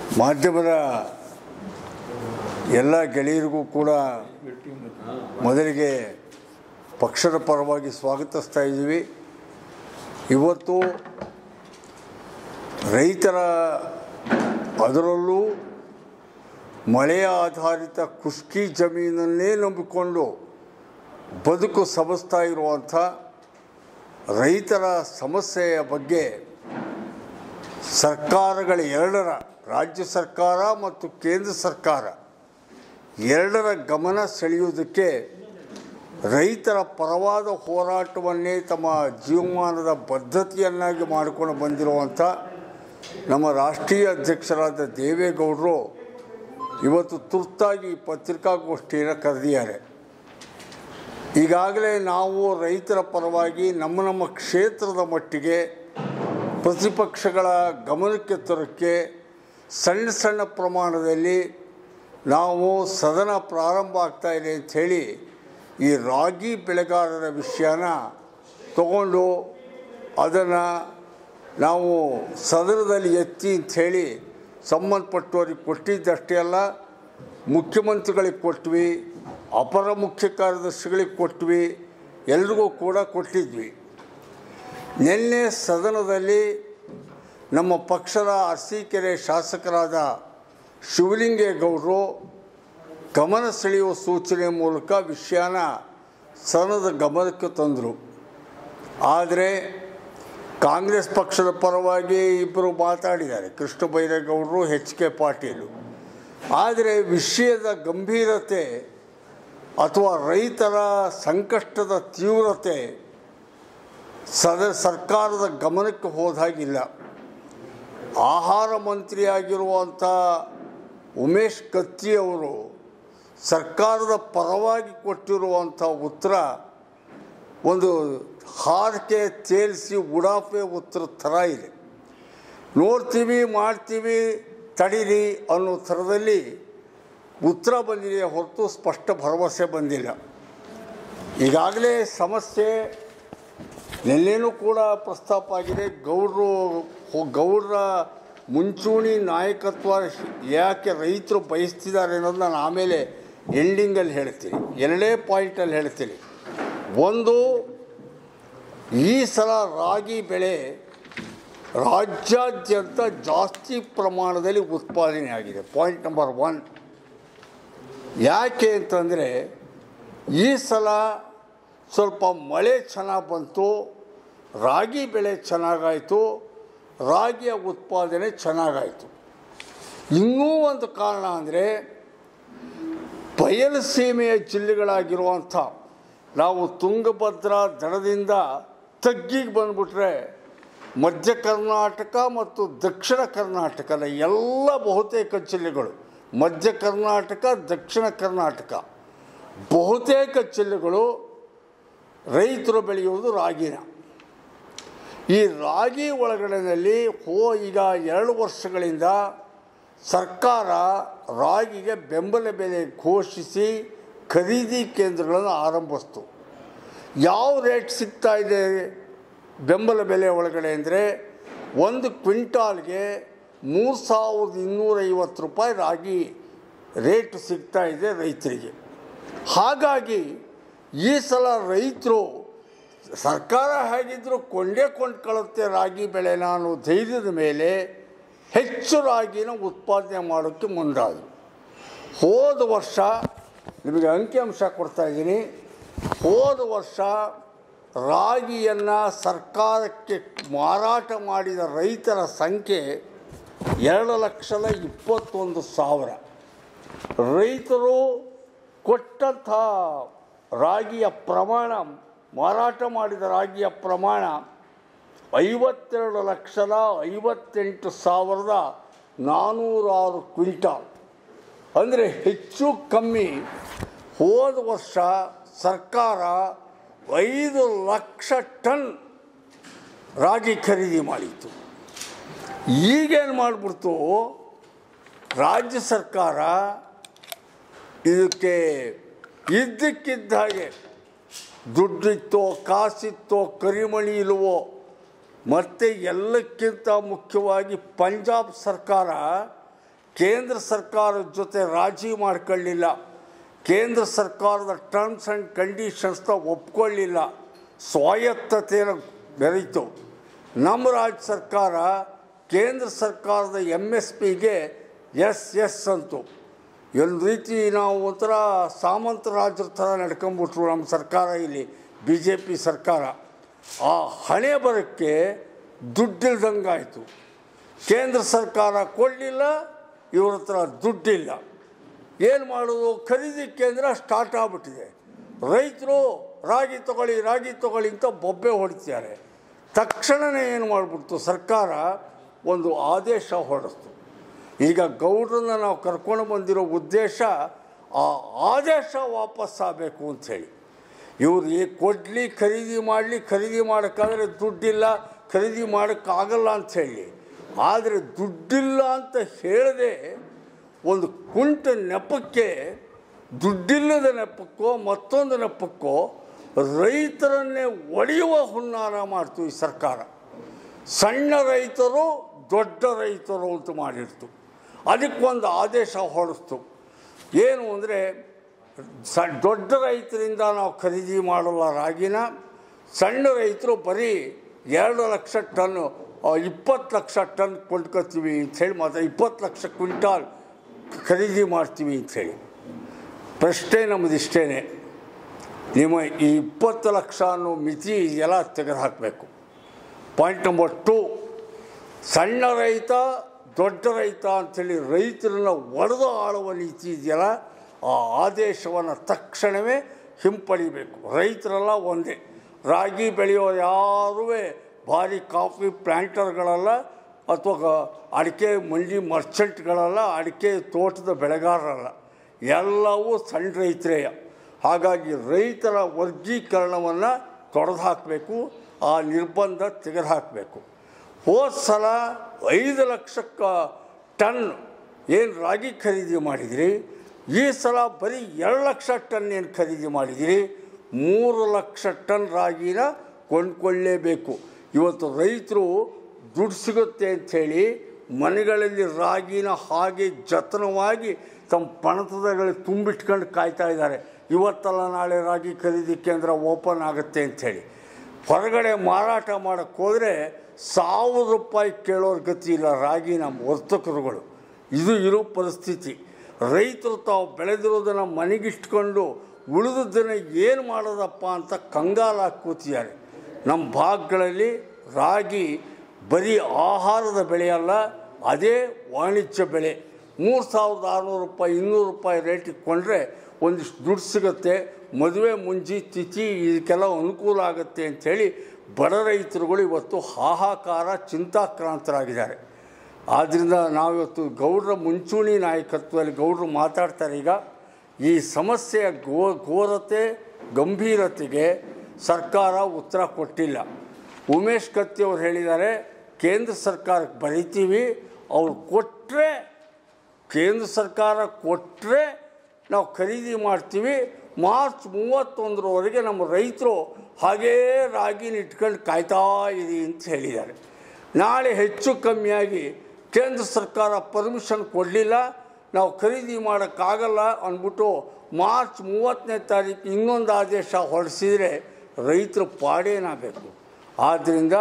ಮಾಧ್ಯಮದ ಎಲ್ಲ ಗೆಳೆಯರಿಗೂ ಕೂಡ ಮೊದಲಿಗೆ ಪಕ್ಷದ ಪರವಾಗಿ ಸ್ವಾಗತಿಸ್ತಾ ಇದ್ದೀವಿ ಇವತ್ತು ರೈತರ ಅದರಲ್ಲೂ ಮಳೆಯ ಆಧಾರಿತ ಕುಷ್ಕಿ ಜಮೀನನ್ನೇ ನಂಬಿಕೊಂಡು ಬದುಕು ಸಬಸ್ತಾ ಇರುವಂಥ ರೈತರ ಸಮಸ್ಯೆಯ ಬಗ್ಗೆ ಸರ್ಕಾರಗಳ ಎರಡರ ರಾಜ್ಯ ಸರ್ಕಾರ ಮತ್ತು ಕೇಂದ್ರ ಸರ್ಕಾರ ಎರಡರ ಗಮನ ಸೆಳೆಯುವುದಕ್ಕೆ ರೈತರ ಪರವಾದ ಹೋರಾಟವನ್ನೇ ತಮ್ಮ ಜೀವಮಾನದ ಬದ್ಧತೆಯನ್ನಾಗಿ ಮಾಡಿಕೊಂಡು ಬಂದಿರುವಂಥ ನಮ್ಮ ರಾಷ್ಟ್ರೀಯ ಅಧ್ಯಕ್ಷರಾದ ದೇವೇಗೌಡರು ಇವತ್ತು ತುರ್ತಾಗಿ ಪತ್ರಿಕಾಗೋಷ್ಠಿಯನ್ನು ಕರೆದಿದ್ದಾರೆ ಈಗಾಗಲೇ ನಾವು ರೈತರ ಪರವಾಗಿ ನಮ್ಮ ನಮ್ಮ ಕ್ಷೇತ್ರದ ಮಟ್ಟಿಗೆ ಪ್ರತಿಪಕ್ಷಗಳ ಗಮನಕ್ಕೆ ತರೋಕ್ಕೆ ಸಣ್ಣ ಸಣ್ಣ ಪ್ರಮಾಣದಲ್ಲಿ ನಾವು ಸದನ ಪ್ರಾರಂಭ ಆಗ್ತಾ ಇದೆ ಅಂಥೇಳಿ ಈ ರಾಗಿ ಬೆಳೆಗಾರರ ವಿಷಯನ ತಗೊಂಡು ಅದನ್ನು ನಾವು ಸದನದಲ್ಲಿ ಎತ್ತಿ ಅಂಥೇಳಿ ಸಂಬಂಧಪಟ್ಟವ್ರಿಗೆ ಕೊಟ್ಟಿದ್ದಷ್ಟೇ ಅಲ್ಲ ಮುಖ್ಯಮಂತ್ರಿಗಳಿಗೆ ಕೊಟ್ವಿ ಅಪರ ಮುಖ್ಯ ಕಾರ್ಯದರ್ಶಿಗಳಿಗೆ ಕೊಟ್ವಿ ಎಲ್ರಿಗೂ ಕೂಡ ಕೊಟ್ಟಿದ್ವಿ ನಿನ್ನೆ ಸದನದಲ್ಲಿ ನಮ್ಮ ಪಕ್ಷದ ಅರಸೀಕೆರೆ ಶಾಸಕರಾದ ಶಿವಲಿಂಗೇಗೌಡರು ಗಮನ ಸೆಳೆಯುವ ಸೂಚನೆ ಮೂಲಕ ವಿಷಯನ ಸದನದ ಗಮನಕ್ಕೆ ತಂದರು ಆದರೆ ಕಾಂಗ್ರೆಸ್ ಪಕ್ಷದ ಪರವಾಗಿ ಇಬ್ಬರು ಮಾತಾಡಿದ್ದಾರೆ ಕೃಷ್ಣ ಬೈರೇಗೌಡರು ಎಚ್ ಕೆ ಪಾಟೀಲು ಆದರೆ ವಿಷಯದ ಗಂಭೀರತೆ ಅಥವಾ ರೈತರ ಸಂಕಷ್ಟದ ತೀವ್ರತೆ ಸದ ಸರ್ಕಾರದ ಗಮನಕ್ಕೆ ಹೋದಾಗಿಲ್ಲ ಆಹಾರ ಮಂತ್ರಿಯಾಗಿರುವಂಥ ಉಮೇಶ್ ಕತ್ತಿ ಅವರು ಸರ್ಕಾರದ ಪರವಾಗಿ ಕೊಟ್ಟಿರುವಂಥ ಉತ್ತರ ಒಂದು ಹಾರಕ್ಕೆ ತೇಲಿಸಿ ಉಡಾಫೆ ಉತ್ತರ ಥರ ಇದೆ ನೋಡ್ತೀವಿ ಮಾಡ್ತೀವಿ ತಡೀರಿ ಅನ್ನೋ ಥರದಲ್ಲಿ ಉತ್ತರ ಬಂದಿದೆ ಹೊರತು ಸ್ಪಷ್ಟ ಭರವಸೆ ಬಂದಿಲ್ಲ ಈಗಾಗಲೇ ಸಮಸ್ಯೆ ನಿನ್ನೆನೂ ಕೂಡ ಪ್ರಸ್ತಾಪ ಆಗಿದೆ ಗೌಡರು ಗೌಡರ ಮುಂಚೂಣಿ ನಾಯಕತ್ವ ಯಾಕೆ ರೈತರು ಬಯಸ್ತಿದ್ದಾರೆ ಅನ್ನೋದು ನಾನು ಆಮೇಲೆ ಎಂಡಿಂಗಲ್ಲಿ ಹೇಳ್ತೀನಿ ಎರಡೇ ಪಾಯಿಂಟಲ್ಲಿ ಹೇಳ್ತೀನಿ ಒಂದು ಈ ಸಲ ರಾಗಿ ಬೆಳೆ ರಾಜ್ಯಾದ್ಯಂತ ಜಾಸ್ತಿ ಪ್ರಮಾಣದಲ್ಲಿ ಉತ್ಪಾದನೆ ಆಗಿದೆ ಪಾಯಿಂಟ್ ನಂಬರ್ ಒನ್ ಯಾಕೆ ಅಂತಂದರೆ ಈ ಸಲ ಸ್ವಲ್ಪ ಮಳೆ ಚೆನ್ನಾಗಿ ಬಂತು ರಾಗಿ ಬೆಳೆ ಚೆನ್ನಾಗಾಯಿತು ರಾಗಿಯ ಉತ್ಪಾದನೆ ಚೆನ್ನಾಗಾಯಿತು ಇನ್ನೂ ಒಂದು ಕಾರಣ ಅಂದರೆ ಬಯಲು ಸೀಮೆಯ ಜಿಲ್ಲೆಗಳಾಗಿರುವಂಥ ನಾವು ತುಂಗಭದ್ರಾ ದಡದಿಂದ ತಗ್ಗಿಗೆ ಬಂದುಬಿಟ್ರೆ ಮಧ್ಯ ಕರ್ನಾಟಕ ಮತ್ತು ದಕ್ಷಿಣ ಕರ್ನಾಟಕದ ಎಲ್ಲ ಬಹುತೇಕ ಜಿಲ್ಲೆಗಳು ಮಧ್ಯ ಕರ್ನಾಟಕ ದಕ್ಷಿಣ ಕರ್ನಾಟಕ ಬಹುತೇಕ ಜಿಲ್ಲೆಗಳು ರೈತರು ಬೆಳೆಯುವುದು ರಾಗಿನ ಈ ರಾಗಿ ಒಳಗಡೆನಲ್ಲಿ ಹೋ ಈಗ ಎರಡು ವರ್ಷಗಳಿಂದ ಸರ್ಕಾರ ರಾಗಿಗೆ ಬೆಂಬಲ ಬೆಲೆ ಘೋಷಿಸಿ ಖರೀದಿ ಕೇಂದ್ರಗಳನ್ನು ಆರಂಭಿಸ್ತು ಯಾವ ರೇಟ್ ಸಿಗ್ತಾ ಇದೆ ಬೆಂಬಲ ಬೆಲೆ ಒಳಗಡೆ ಅಂದರೆ ಒಂದು ಕ್ವಿಂಟಾಲ್ಗೆ ಮೂರು ಸಾವಿರದ ಇನ್ನೂರೈವತ್ತು ರೂಪಾಯಿ ರಾಗಿ ರೇಟ್ ಸಿಗ್ತಾ ಇದೆ ರೈತರಿಗೆ ಹಾಗಾಗಿ ಈ ಸಲ ರೈತರು ಸರ್ಕಾರ ಹೇಗಿದ್ದರೂ ಕೊಂಡೇ ಕೊಂಡ್ಕೊಳ್ಳುತ್ತೆ ರಾಗಿ ಬೆಳೆನ ಅನ್ನೋ ಧೈರ್ಯದ ಮೇಲೆ ಹೆಚ್ಚು ರಾಗಿನ ಉತ್ಪಾದನೆ ಮಾಡೋಕ್ಕೆ ಮುಂದಾದರು ಹೋದ ವರ್ಷ ನಿಮಗೆ ಅಂಕಿಅಂಶ ಕೊಡ್ತಾ ಇದ್ದೀನಿ ಹೋದ ವರ್ಷ ರಾಗಿಯನ್ನು ಸರ್ಕಾರಕ್ಕೆ ಮಾರಾಟ ಮಾಡಿದ ರೈತರ ಸಂಖ್ಯೆ ಎರಡು ಲಕ್ಷದ ಇಪ್ಪತ್ತೊಂದು ಸಾವಿರ ರೈತರು ಕೊಟ್ಟಂಥ ರಾಗಿಯ ಪ್ರಮಾಣ ಮಾರಾಟ ಮಾಡಿದ ರಾಗಿಯ ಪ್ರಮಾಣ ಐವತ್ತೆರಡು ಲಕ್ಷದ ಐವತ್ತೆಂಟು ಸಾವಿರದ ನಾನ್ನೂರಾರು ಕ್ವಿಂಟಾಲ್ ಅಂದರೆ ಹೆಚ್ಚು ಕಮ್ಮಿ ಹೋದ ವರ್ಷ ಸರ್ಕಾರ ಐದು ಲಕ್ಷ ಟನ್ ರಾಗಿ ಖರೀದಿ ಮಾಡಿತ್ತು ಈಗೇನು ಮಾಡಿಬಿಡ್ತು ರಾಜ್ಯ ಸರ್ಕಾರ ಇದಕ್ಕೆ ಇದ್ದಕ್ಕಿದ್ದ ಹಾಗೆ ದುಡ್ಡಿತ್ತೋ ಕಾಸಿತ್ತೋ ಕರಿಮಣಿ ಇಲ್ವೋ ಮತ್ತು ಎಲ್ಲಕ್ಕಿಂತ ಮುಖ್ಯವಾಗಿ ಪಂಜಾಬ್ ಸರ್ಕಾರ ಕೇಂದ್ರ ಸರ್ಕಾರದ ಜೊತೆ ರಾಜಿ ಮಾಡ್ಕೊಳ್ಳಿಲ್ಲ ಕೇಂದ್ರ ಸರ್ಕಾರದ ಟರ್ಮ್ಸ್ ಆ್ಯಂಡ್ ಕಂಡೀಷನ್ಸ್ನ ಒಪ್ಕೊಳ್ಳಿಲ್ಲ ಸ್ವಾಯತ್ತತೆಯನ್ನು ಬೆರೀತು ನಮ್ಮ ರಾಜ್ಯ ಸರ್ಕಾರ ಕೇಂದ್ರ ಸರ್ಕಾರದ ಎಮ್ ಎಸ್ ಪಿಗೆ ಎಸ್ ಎಸ್ ಅಂತು ಒಂದು ರೀತಿ ನಾವು ಒಂಥರ ಸಾಮಂತ ರಾಜ್ಯರ ಥರ ನಡ್ಕೊಂಬಿಟ್ರು ನಮ್ಮ ಸರ್ಕಾರ ಇಲ್ಲಿ ಬಿ ಜೆ ಪಿ ಸರ್ಕಾರ ಆ ಹಣೆ ಬರೋಕ್ಕೆ ದುಡ್ಡಿಲ್ದಂಗಾಯಿತು ಕೇಂದ್ರ ಸರ್ಕಾರ ಕೊಡಲಿಲ್ಲ ಇವ್ರ ಹತ್ರ ದುಡ್ಡಿಲ್ಲ ಏನು ಮಾಡೋದು ಖರೀದಿ ಕೇಂದ್ರ ಸ್ಟಾರ್ಟ್ ಆಗಿಬಿಟ್ಟಿದೆ ರೈತರು ರಾಗಿ ತಗೊಳ್ಳಿ ರಾಗಿ ತಗೊಳ್ಳಿ ಅಂತ ಬೊಬ್ಬೆ ಹೊಡಿತಾರೆ ತಕ್ಷಣವೇ ಏನು ಮಾಡಿಬಿಡ್ತು ಸರ್ಕಾರ ಒಂದು ಆದೇಶ ಹೊರಡಿಸ್ತು ಈಗ ಗೌಡ್ರನ್ನ ನಾವು ಕರ್ಕೊಂಡು ಬಂದಿರೋ ಉದ್ದೇಶ ಆ ಆದೇಶ ವಾಪಸ್ ಆಗಬೇಕು ಅಂಥೇಳಿ ಇವ್ರು ಏ ಕೊಡಲಿ ಖರೀದಿ ಮಾಡಲಿ ಖರೀದಿ ಮಾಡೋಕ್ಕಾದ್ರೆ ದುಡ್ಡಿಲ್ಲ ಖರೀದಿ ಮಾಡೋಕ್ಕಾಗಲ್ಲ ಅಂಥೇಳಿ ಆದರೆ ದುಡ್ಡಿಲ್ಲ ಅಂತ ಹೇಳದೆ ಒಂದು ಕುಂಟ ನೆಪಕ್ಕೆ ದುಡ್ಡಿಲ್ಲದ ನೆಪಕ್ಕೋ ಮತ್ತೊಂದು ನೆಪಕ್ಕೋ ರೈತರನ್ನೇ ಒಡೆಯುವ ಹುನ್ನಾರ ಮಾಡ್ತು ಈ ಸರ್ಕಾರ ಸಣ್ಣ ರೈತರು ದೊಡ್ಡ ರೈತರು ಅಂತ ಮಾಡಿರ್ತು ಅದಕ್ಕೊಂದು ಆದೇಶ ಹೊರಡಿಸ್ತು ಏನು ಅಂದರೆ ಸ ದೊಡ್ಡ ರೈತರಿಂದ ನಾವು ಖರೀದಿ ಮಾಡಲ್ಲ ರಾಗಿನ ಸಣ್ಣ ರೈತರು ಬರೀ ಎರಡು ಲಕ್ಷ ಟನ್ನು ಇಪ್ಪತ್ತು ಲಕ್ಷ ಟನ್ ಕೊಂಡ್ಕೊತೀವಿ ಅಂಥೇಳಿ ಮಾತ್ರ ಇಪ್ಪತ್ತು ಲಕ್ಷ ಕ್ವಿಂಟಾಲ್ ಖರೀದಿ ಮಾಡ್ತೀವಿ ಅಂಥೇಳಿ ಪ್ರಶ್ನೆ ನಮ್ಮದು ಇಷ್ಟೇ ನಿಮ್ಮ ಈ ಇಪ್ಪತ್ತು ಲಕ್ಷ ಅನ್ನೋ ಮಿತಿ ಎಲ್ಲ ತೆಗೆದುಹಾಕಬೇಕು ಪಾಯಿಂಟ್ ನಂಬರ್ ಟು ಸಣ್ಣ ರೈತ ದೊಡ್ಡ ರೈತ ಅಂಥೇಳಿ ರೈತರನ್ನ ಒಡೆದು ಆಳುವ ನೀತಿ ಇದೆಯಲ್ಲ ಆ ಆದೇಶವನ್ನು ತಕ್ಷಣವೇ ಹಿಂಪಡಿಬೇಕು ರೈತರೆಲ್ಲ ಒಂದೇ ರಾಗಿ ಬೆಳೆಯೋರು ಯಾರೂ ಭಾರಿ ಕಾಫಿ ಪ್ಲ್ಯಾಂಟರ್ಗಳಲ್ಲ ಅಥವಾ ಅಡಿಕೆ ಮಂಡಿ ಮರ್ಚೆಂಟ್ಗಳಲ್ಲ ಅಡಿಕೆ ತೋಟದ ಬೆಳೆಗಾರರಲ್ಲ ಎಲ್ಲವೂ ಸಣ್ಣ ರೈತರೇ ಹಾಗಾಗಿ ರೈತರ ವರ್ಗೀಕರಣವನ್ನು ತೊಡೆದು ಹಾಕಬೇಕು ಆ ನಿರ್ಬಂಧ ತೆಗೆದುಹಾಕಬೇಕು ಹೋದ ಸಲ ಐದು ಲಕ್ಷಕ್ಕೆ ಟನ್ ಏನು ರಾಗಿ ಖರೀದಿ ಮಾಡಿದಿರಿ ಈ ಸಲ ಬರೀ ಎರಡು ಲಕ್ಷ ಟನ್ ಏನು ಖರೀದಿ ಮಾಡಿದಿರಿ ಮೂರು ಲಕ್ಷ ಟನ್ ರಾಗಿನ ಕೊಂಡ್ಕೊಳ್ಳೇಬೇಕು ಇವತ್ತು ರೈತರು ದುಡ್ಡು ಸಿಗುತ್ತೆ ಅಂಥೇಳಿ ಮನೆಗಳಲ್ಲಿ ರಾಗಿನ ಹಾಗೆ ಜತನವಾಗಿ ತಮ್ಮ ಪಣತದಲ್ಲಿ ತುಂಬಿಟ್ಕೊಂಡು ಕಾಯ್ತಾ ಇದ್ದಾರೆ ಇವತ್ತಲ್ಲ ನಾಳೆ ರಾಗಿ ಖರೀದಿ ಕೇಂದ್ರ ಓಪನ್ ಆಗುತ್ತೆ ಅಂಥೇಳಿ ಹೊರಗಡೆ ಮಾರಾಟ ಮಾಡೋಕ್ಕೆ ಹೋದರೆ ಸಾವಿರ ರೂಪಾಯಿ ಕೇಳೋರ ಗತಿ ಇಲ್ಲ ರಾಗಿನ ವರ್ತಕರುಗಳು ಇದು ಇರೋ ಪರಿಸ್ಥಿತಿ ರೈತರು ತಾವು ಬೆಳೆದಿರೋದನ್ನು ಮನೆಗಿಟ್ಕೊಂಡು ಉಳಿದದ್ದನ್ನು ಏನು ಮಾಡೋದಪ್ಪ ಅಂತ ಕಂಗಾಲಾಗಿ ಕೂತಿದ್ದಾರೆ ನಮ್ಮ ಭಾಗಗಳಲ್ಲಿ ರಾಗಿ ಬರೀ ಆಹಾರದ ಬೆಳೆ ಅಲ್ಲ ಅದೇ ವಾಣಿಜ್ಯ ಬೆಳೆ ಮೂರು ಸಾವಿರದ ಆರುನೂರು ರೂಪಾಯಿ ಇನ್ನೂರು ರೂಪಾಯಿ ರೇಟಿಗೆ ಕೊಂಡ್ರೆ ಒಂದಿಷ್ಟು ದುಡ್ಡು ಸಿಗುತ್ತೆ ಮದುವೆ ಮುಂಜಿ ತಿಥಿ ಇದಕ್ಕೆಲ್ಲ ಅನುಕೂಲ ಆಗುತ್ತೆ ಅಂಥೇಳಿ ಬಡ ರೈತರುಗಳು ಇವತ್ತು ಹಾಹಾಕಾರ ಚಿಂತಾಕ್ರಾಂತರಾಗಿದ್ದಾರೆ ಆದ್ದರಿಂದ ನಾವಿವತ್ತು ಗೌಡ್ರ ಮುಂಚೂಣಿ ನಾಯಕತ್ವದಲ್ಲಿ ಗೌಡ್ರು ಮಾತಾಡ್ತಾರೆ ಈಗ ಈ ಸಮಸ್ಯೆಯ ಗೋ ಘೋರತೆ ಗಂಭೀರತೆಗೆ ಸರ್ಕಾರ ಉತ್ತರ ಕೊಟ್ಟಿಲ್ಲ ಉಮೇಶ್ ಕತ್ತಿ ಅವರು ಹೇಳಿದ್ದಾರೆ ಕೇಂದ್ರ ಸರ್ಕಾರಕ್ಕೆ ಬರೀತೀವಿ ಅವ್ರು ಕೊಟ್ಟರೆ ಕೇಂದ್ರ ಸರ್ಕಾರ ಕೊಟ್ಟರೆ ನಾವು ಖರೀದಿ ಮಾಡ್ತೀವಿ ಮಾರ್ಚ್ ಮೂವತ್ತೊಂದರವರೆಗೆ ನಮ್ಮ ರೈತರು ಹಾಗೇ ರಾಗಿನ ಇಟ್ಕೊಂಡು ಕಾಯ್ತಾ ಇರಿ ಅಂತ ಹೇಳಿದ್ದಾರೆ ನಾಳೆ ಹೆಚ್ಚು ಕಮ್ಮಿಯಾಗಿ ಕೇಂದ್ರ ಸರ್ಕಾರ ಪರ್ಮಿಷನ್ ಕೊಡಲಿಲ್ಲ ನಾವು ಖರೀದಿ ಮಾಡೋಕ್ಕಾಗಲ್ಲ ಅಂದ್ಬಿಟ್ಟು ಮಾರ್ಚ್ ಮೂವತ್ತನೇ ತಾರೀಕು ಇನ್ನೊಂದು ಆದೇಶ ಹೊರಡಿಸಿದರೆ ರೈತರು ಪಾಡೇನಾಗಬೇಕು ಆದ್ದರಿಂದ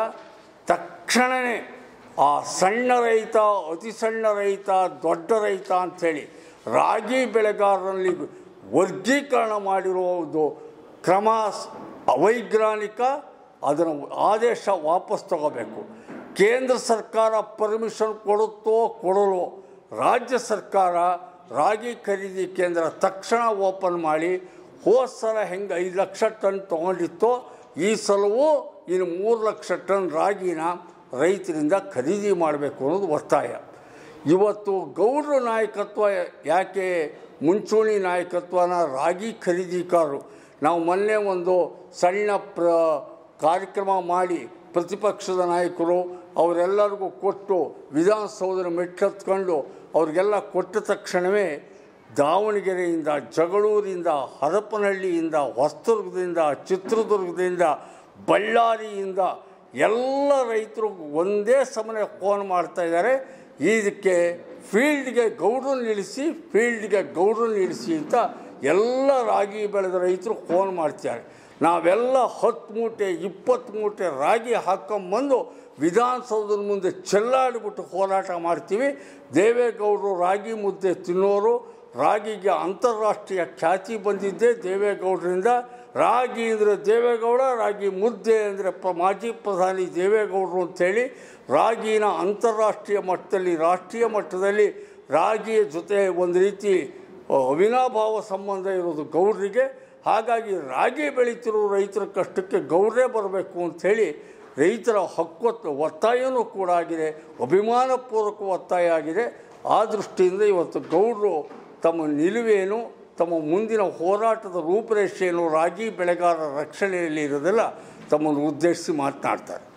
ತಕ್ಷಣವೇ ಆ ಸಣ್ಣ ರೈತ ಅತಿ ಸಣ್ಣ ರೈತ ದೊಡ್ಡ ರೈತ ಅಂಥೇಳಿ ರಾಗಿ ಬೆಳೆಗಾರರಲ್ಲಿ ವರ್ಗೀಕರಣ ಮಾಡಿರುವುದು ಕ್ರಮ ಸ್- ಅವೈಜ್ಞಾನಿಕ ಅದನ್ನು ಆದೇಶ ವಾಪಸ್ ತಗೋಬೇಕು ಕೇಂದ್ರ ಸರ್ಕಾರ ಪರ್ಮಿಷನ್ ಕೊಡುತ್ತೋ ಕೊಡಲು ರಾಜ್ಯ ಸರ್ಕಾರ ರಾಗಿ ಖರೀದಿ ಕೇಂದ್ರ ತಕ್ಷಣ ಓಪನ್ ಮಾಡಿ ಹೋದ ಸಲ ಹೆಂಗೆ ಐದು ಲಕ್ಷ ಟನ್ ತೊಗೊಂಡಿತ್ತೋ ಈ ಸಲವೂ ಇನ್ನು ಮೂರು ಲಕ್ಷ ಟನ್ ರಾಗಿನ ರೈತರಿಂದ ಖರೀದಿ ಮಾಡಬೇಕು ಅನ್ನೋದು ಒತ್ತಾಯ ಇವತ್ತು ಗೌಡ್ರ ನಾಯಕತ್ವ ಯಾಕೆ ಮುಂಚೂಣಿ ನಾಯಕತ್ವನ ರಾಗಿ ಖರೀದಿಕಾರರು ನಾವು ಮೊನ್ನೆ ಒಂದು ಸಣ್ಣ ಪ್ರ ಕಾರ್ಯಕ್ರಮ ಮಾಡಿ ಪ್ರತಿಪಕ್ಷದ ನಾಯಕರು ಅವರೆಲ್ಲರಿಗೂ ಕೊಟ್ಟು ವಿಧಾನಸೌಧದ ಮೆಟ್ಟತ್ಕೊಂಡು ಅವ್ರಿಗೆಲ್ಲ ಕೊಟ್ಟ ತಕ್ಷಣವೇ ದಾವಣಗೆರೆಯಿಂದ ಜಗಳೂರಿಂದ ಹರಪನಹಳ್ಳಿಯಿಂದ ಹೊಸದುರ್ಗದಿಂದ ಚಿತ್ರದುರ್ಗದಿಂದ ಬಳ್ಳಾರಿಯಿಂದ ಎಲ್ಲ ರೈತರು ಒಂದೇ ಸಮನೆ ಫೋನ್ ಮಾಡ್ತಾ ಇದ್ದಾರೆ ಇದಕ್ಕೆ ಫೀಲ್ಡ್ಗೆ ಗೌಡ್ರನ್ನ ಇಳಿಸಿ ಫೀಲ್ಡ್ಗೆ ಗೌಡ್ರನ್ನ ಇಳಿಸಿ ಅಂತ ಎಲ್ಲ ರಾಗಿ ಬೆಳೆದ ರೈತರು ಫೋನ್ ಮಾಡ್ತಾರೆ ನಾವೆಲ್ಲ ಹತ್ತು ಮೂಟೆ ಇಪ್ಪತ್ತು ಮೂಟೆ ರಾಗಿ ಹಾಕ್ಕೊಂಬಂದು ವಿಧಾನಸೌಧದ ಮುಂದೆ ಚೆಲ್ಲಾಡಿಬಿಟ್ಟು ಹೋರಾಟ ಮಾಡ್ತೀವಿ ದೇವೇಗೌಡರು ರಾಗಿ ಮುದ್ದೆ ತಿನ್ನೋರು ರಾಗಿಗೆ ಅಂತಾರಾಷ್ಟ್ರೀಯ ಖ್ಯಾತಿ ಬಂದಿದ್ದೇ ದೇವೇಗೌಡರಿಂದ ರಾಗಿ ಅಂದರೆ ದೇವೇಗೌಡ ರಾಗಿ ಮುದ್ದೆ ಅಂದರೆ ಪ್ರ ಮಾಜಿ ಪ್ರಧಾನಿ ದೇವೇಗೌಡರು ಅಂಥೇಳಿ ರಾಗಿನ ಅಂತಾರಾಷ್ಟ್ರೀಯ ಮಟ್ಟದಲ್ಲಿ ರಾಷ್ಟ್ರೀಯ ಮಟ್ಟದಲ್ಲಿ ರಾಗಿಯ ಜೊತೆ ಒಂದು ರೀತಿ ಅವಿನಾಭಾವ ಸಂಬಂಧ ಇರೋದು ಗೌಡ್ರಿಗೆ ಹಾಗಾಗಿ ರಾಗಿ ಬೆಳೀತಿರೋ ರೈತರ ಕಷ್ಟಕ್ಕೆ ಗೌಡ್ರೇ ಬರಬೇಕು ಅಂಥೇಳಿ ರೈತರ ಹಕ್ಕು ಒತ್ತಾಯನೂ ಕೂಡ ಆಗಿದೆ ಅಭಿಮಾನಪೂರ್ವಕ ಒತ್ತಾಯ ಆಗಿದೆ ಆ ದೃಷ್ಟಿಯಿಂದ ಇವತ್ತು ಗೌಡರು ತಮ್ಮ ನಿಲುವೇನು ತಮ್ಮ ಮುಂದಿನ ಹೋರಾಟದ ರೂಪರೇಷೆಯನ್ನು ರಾಗಿ ಬೆಳೆಗಾರರ ರಕ್ಷಣೆಯಲ್ಲಿ ಇರೋದೆಲ್ಲ ತಮ್ಮನ್ನು ಉದ್ದೇಶಿಸಿ ಮಾತನಾಡ್ತಾರೆ